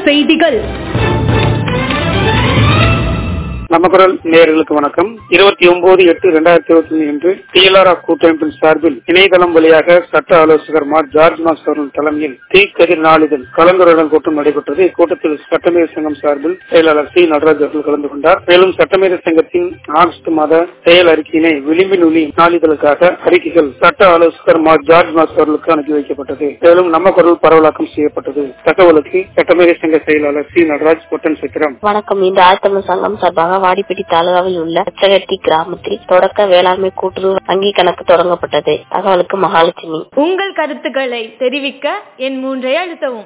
செய்திகள் நம்ம குரல் நேயர்களுக்கு வணக்கம் இருபத்தி ஒன்பது எட்டு இரண்டாயிரத்தி இருபத்தி ஒன்று இன்று டிஎல்ஆர் கூட்டமைப்பின் சார்பில் இணையதளம் வழியாக சட்ட ஆலோசகர் மா ஜார்ஜ் மாஸ் அவர்கள் தலைமையில் தி கதிர் நாளிதழ் கலந்துரையாடல் கூட்டம் நடைபெற்றது இக்கூட்டத்தில் சட்டமேத சங்கம் சார்பில் செயலாளர் சி நடராஜ் அவர்கள் கலந்து கொண்டார் மேலும் சட்டமேத சங்கத்தின் ஆகஸ்ட் மாத செயல் அறிக்கையினை விளிம்பின் ஒளி நாளிதழுக்காக அறிக்கைகள் சட்ட ஆலோசகர் மா ஜார்ஜ் மாஸ் அவர்களுக்கு அனுப்பி வைக்கப்பட்டது மேலும் நம்ம குரல் பரவலாக்கம் செய்யப்பட்டது தகவலுக்கு சட்டமேத சங்க செயலாளர் சி நடராஜ் பொட்டன் சித்திரம் வணக்கம் இந்த ஆழ்த்தமிழ் சங்கம் சார்பாக வாடிப்பட்டி தாலுகாவில் உள்ள அச்சகட்டி கிராமத்தில் தொடக்க வேளாண்மை கூட்டுறவு வங்கி கணக்கு தொடங்கப்பட்டது தகவலுக்கு மகாலட்சுமி உங்கள் கருத்துக்களை தெரிவிக்க என் மூன்றை அழுத்தவும்